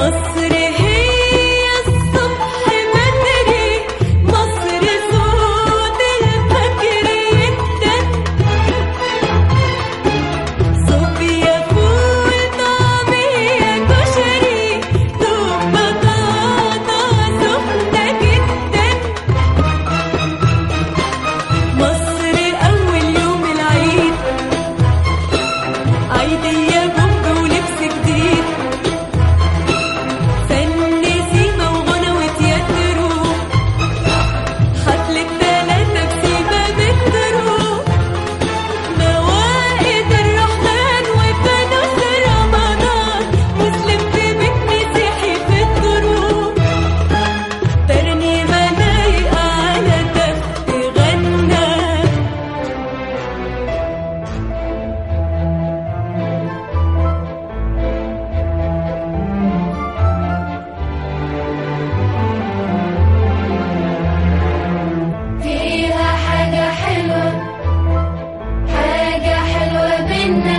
مصر هي الصبح بدري مصر صوت الفجر يدن صوفيا فول طعمية كشري دوب بطاطا سخنة جدا مصر أول يوم العيد عيدية بومب ولبس جديد فن سيما وغنى وتياترو حفلة تلاتة بسيبة بترو موائد الرحمن وفانوس رمضان مسلم في بيت مسيحي في الدروب ترنيمة لايقة على دف غنى فيها حاجة حلوة حاجة حلوة بينا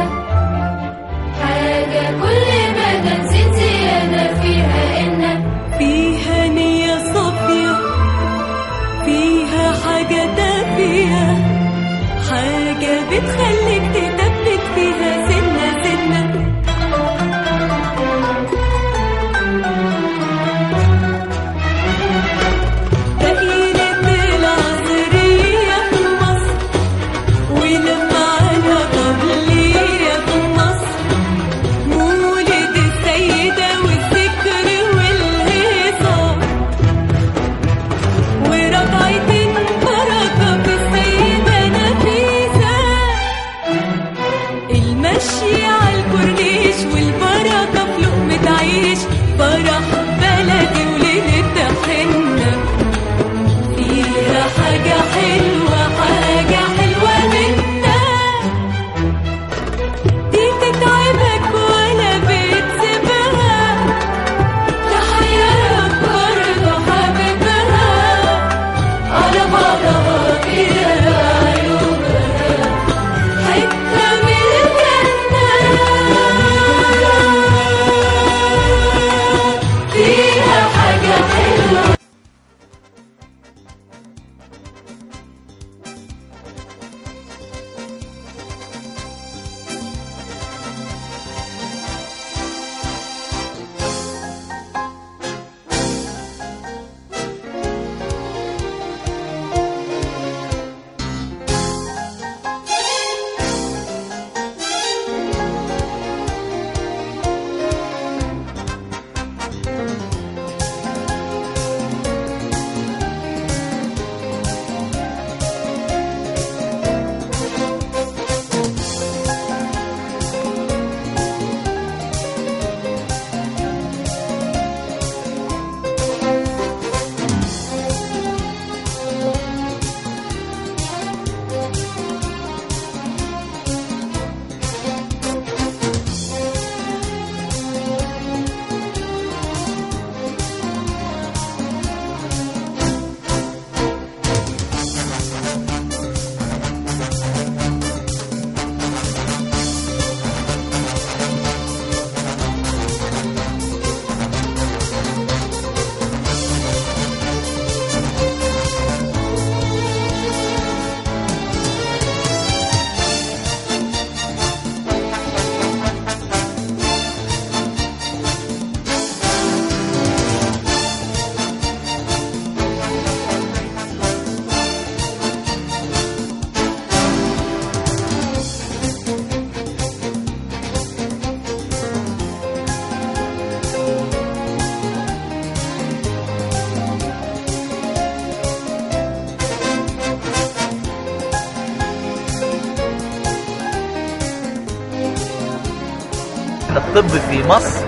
حاجة كل ما نسيت زيادة فيها إنك فيها نية صافية فيها حاجة دافية حاجة بتخليك تثبت فيها سنة سنة دقيقة العصرية في مصر ولما على قبلية في مصر مولد السيدة والذكر والهيصة ورجعتين بركة في السيدة نفيسة المشي على الكورنيش والبركة في لقمة عيش فرح بلدي وليلة حنة فيها حاجة حلوة حاجة حلوة منا دي تتعبك ولا بتسيبها تحيرك برضه حبيبها على بعضها كده عيوبها حتة من الجنة فيها حاجة حلوة الطب في مصر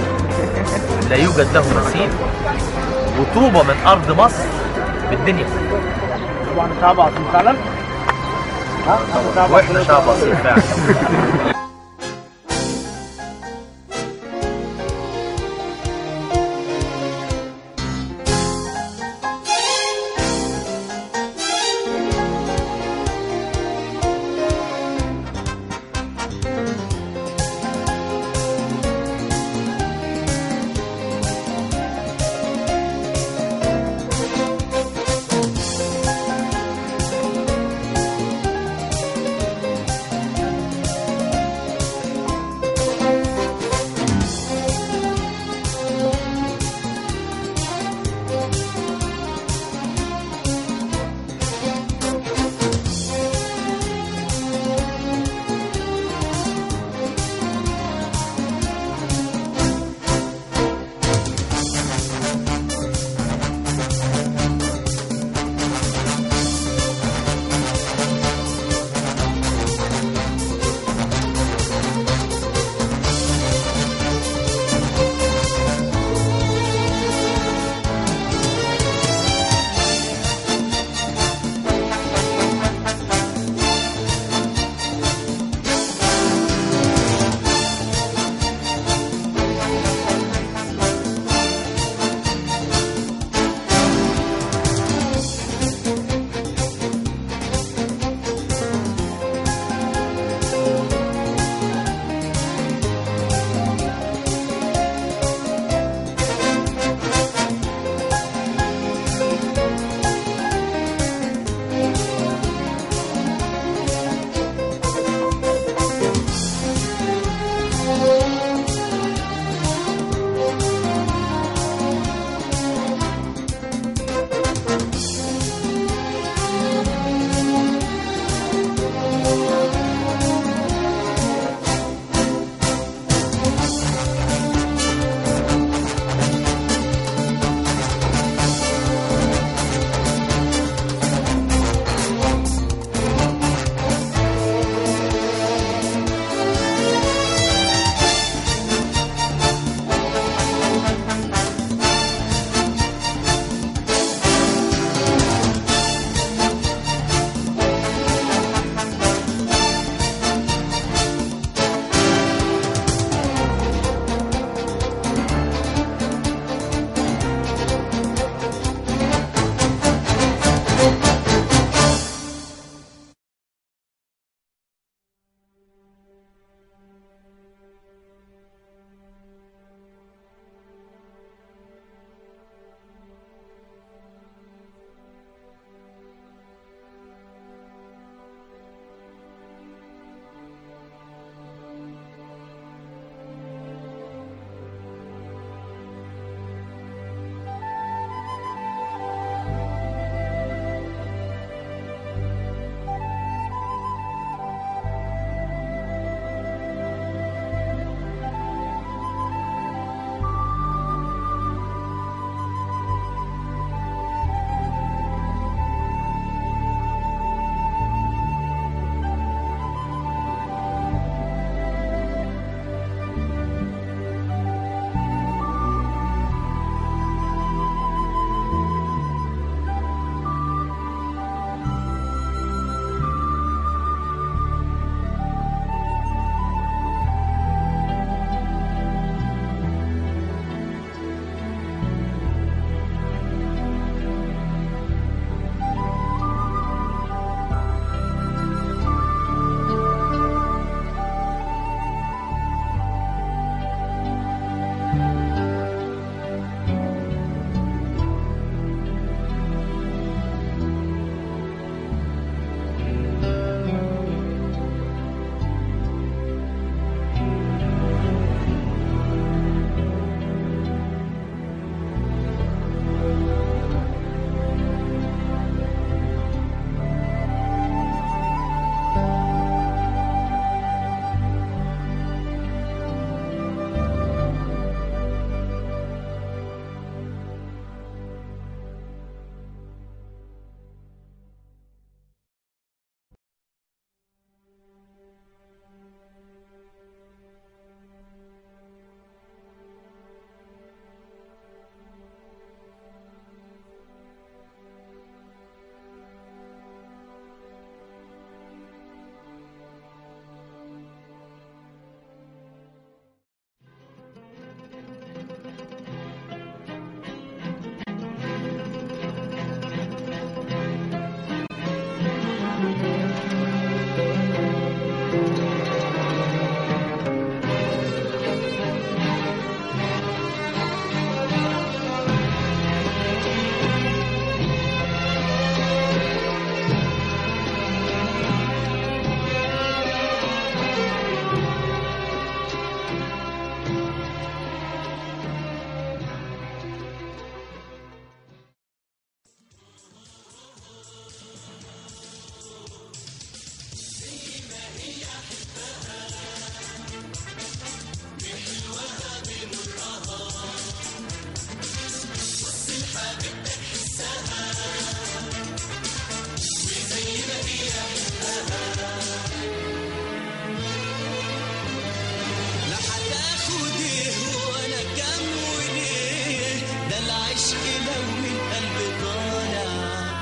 لا يوجد له مثيل وطوبة من أرض مصر بالدنيا طبعا شعب عظيم فعلا ها شعب واحنا عظيم شعب أصيل فعلا لا هتاخد ايه ولا كام وليه ده العشق لو من قلب طالع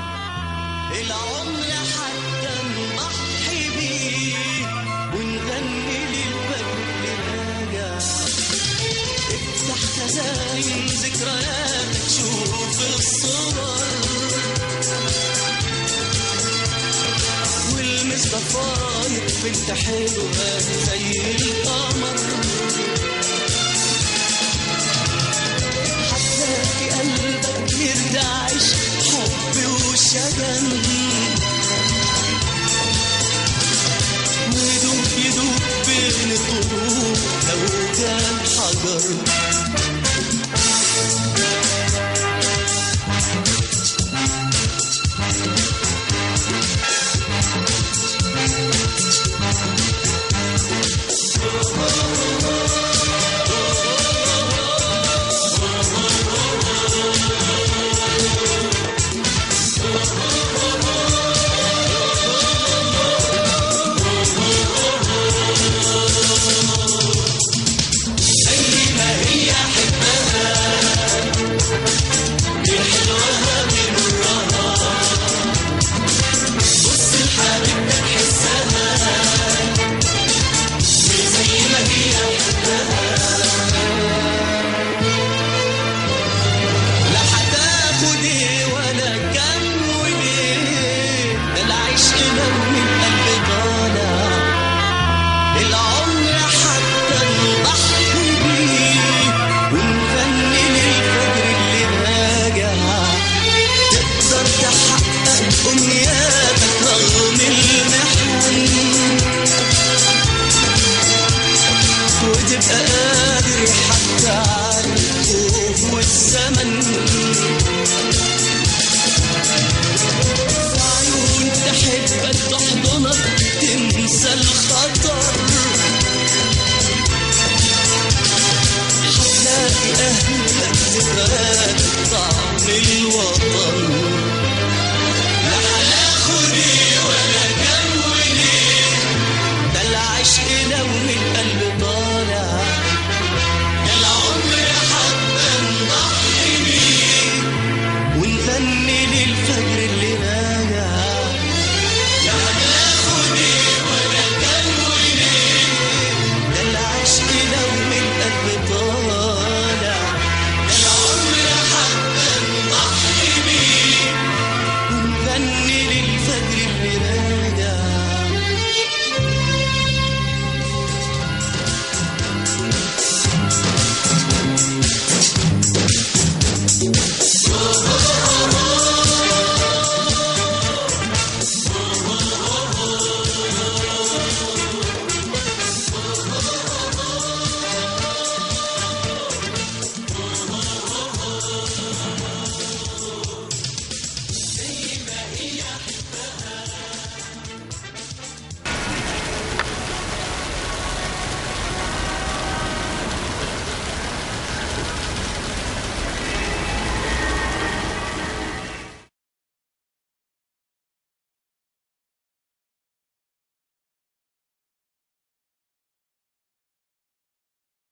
العمر حتى نضحي بيه ونغني للفجر اللي راجع افتح خزاين ذكرياتك شوف الصور والمس ضفاير بنت حلوة زي القمر حتلاقي قلبك يرتعش حب وشجن ويدوب يدوب بين الطرق لو كان حجر لا هتاخد ايه ولا كم وليه ده العشق لو من قلب طالع العمر حتى نضحي بيه ونغني للفجر اللي راجع تقدر تحقق امنياتك رغم المحن وتبقى قادر حتى على الخوف والزمن في عيون تحبك تحضنك تنسى الخطر هتلاقي أهلك ذكريات طعم الوطن